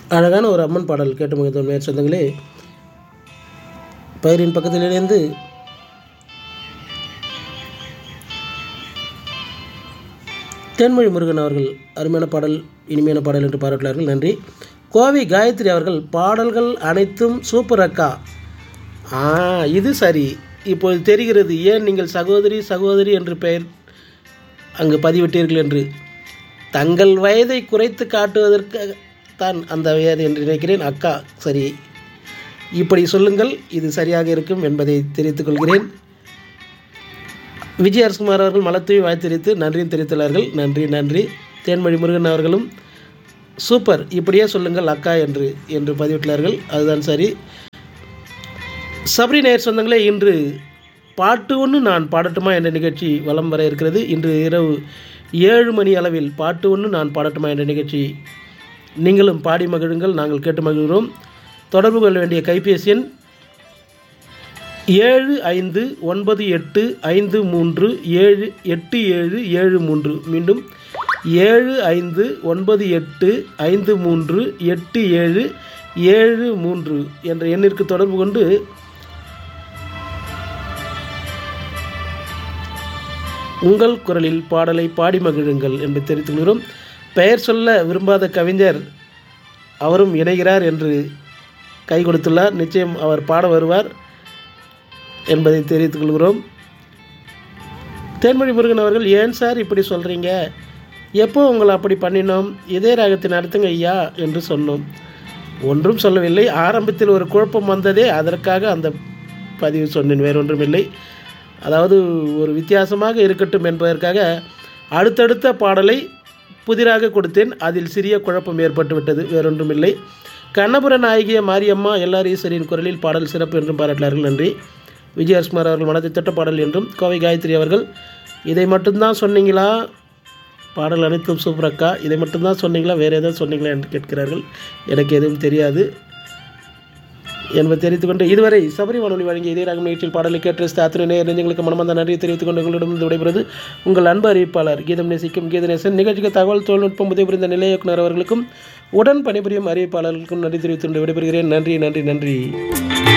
அழகான ஒரு அம்மன் பாடல் கேட்டு மகிழ்ந்த நேர் சொந்தங்களே பயிரின் பக்கத்தில் இணைந்து தேன்மொழி முருகன் அவர்கள் அருமையான பாடல் இனிமையான பாடல் என்று பாராட்டினார்கள் நன்றி கோவை காயத்ரி அவர்கள் பாடல்கள் அனைத்தும் சூப்பர் அக்கா ஆ இது சரி இப்போது தெரிகிறது ஏன் நீங்கள் சகோதரி சகோதரி என்று பெயர் அங்கு பதிவிட்டீர்கள் என்று தங்கள் வயதை குறைத்து காட்டுவதற்கு தான் அந்த வயது என்று நினைக்கிறேன் அக்கா சரி இப்படி சொல்லுங்கள் இது சரியாக இருக்கும் என்பதை தெரிவித்துக் கொள்கிறேன் விஜய் அரசுகுமார் அவர்கள் மலத்தூவி வாழ்த்து தெரிவித்து நன்றியும் தெரிவித்துள்ளார்கள் நன்றி நன்றி தேன்மொழி முருகன் அவர்களும் சூப்பர் இப்படியே சொல்லுங்கள் அக்கா என்று என்று பதிவிட்டுள்ளார்கள் அதுதான் சரி சபரி நேயர் சொந்தங்களே இன்று பாட்டு ஒன்று நான் பாடட்டுமா என்ற நிகழ்ச்சி வலம் வர இருக்கிறது இன்று இரவு ஏழு மணி அளவில் பாட்டு ஒன்று நான் பாடட்டுமா என்ற நிகழ்ச்சி நீங்களும் பாடி மகிழுங்கள் நாங்கள் கேட்டு மகிழ்கிறோம் தொடர்பு கொள்ள வேண்டிய கைபேசி எண் ஏழு ஐந்து ஒன்பது எட்டு ஐந்து மூன்று ஏழு எட்டு ஏழு ஏழு மூன்று மீண்டும் ஏழு ஐந்து ஒன்பது எட்டு ஐந்து மூன்று எட்டு ஏழு ஏழு மூன்று என்ற எண்ணிற்கு தொடர்பு கொண்டு உங்கள் குரலில் பாடலை பாடி மகிழுங்கள் என்று தெரிவித்துக் கொள்கிறோம் பெயர் சொல்ல விரும்பாத கவிஞர் அவரும் இணைகிறார் என்று கை கொடுத்துள்ளார் நிச்சயம் அவர் பாட வருவார் என்பதை தெரிவித்துக் கொள்கிறோம் தேன்மொழி முருகன் அவர்கள் ஏன் சார் இப்படி சொல்கிறீங்க எப்போ உங்களை அப்படி பண்ணினோம் இதே ராகத்தை நடத்துங்க ஐயா என்று சொன்னோம் ஒன்றும் சொல்லவில்லை ஆரம்பத்தில் ஒரு குழப்பம் வந்ததே அதற்காக அந்த பதிவு சொன்னேன் வேறொன்றும் இல்லை அதாவது ஒரு வித்தியாசமாக இருக்கட்டும் என்பதற்காக அடுத்தடுத்த பாடலை புதிராக கொடுத்தேன் அதில் சிறிய குழப்பம் ஏற்பட்டு விட்டது வேறொன்றும் இல்லை கண்ணபுர நாயகிய மாரியம்மா எல்லார் ஈஸ்வரின் குரலில் பாடல் சிறப்பு என்றும் பாராட்டினார்கள் நன்றி விஜயகுமார் அவர்கள் மனதை தொட்ட பாடல் என்றும் கோவை காயத்ரி அவர்கள் இதை மட்டும்தான் சொன்னீங்களா பாடல் அனைத்தும் சூப்பரக்கா இதை மட்டும்தான் சொன்னீங்களா வேறு எதாவது சொன்னீங்களா என்று கேட்கிறார்கள் எனக்கு எதுவும் தெரியாது என்பதை தெரிவித்துக் கொண்டு இதுவரை சபரி வானொலி வழங்கிய இதே ராகம் நிகழ்ச்சியில் பாடலை கேட்டு அத்தனை நேர் நெஞ்சங்களுக்கு மனமார்ந்த நன்றியை தெரிவித்துக் கொண்டு உங்களிடம் விடைபெறுவது உங்கள் அன்பு அறிவிப்பாளர் கீதம் நேசிக்கும் கீதநேசன் நிகழ்ச்சிக்கு தகவல் தொழில்நுட்பம் உதவி புரிந்த நிலைய இயக்குனர் அவர்களுக்கும் உடன் பணிபுரியும் அறிவிப்பாளர்களுக்கும் நன்றி தெரிவித்து கொண்டு விடைபெறுகிறேன் நன்றி நன்றி நன்றி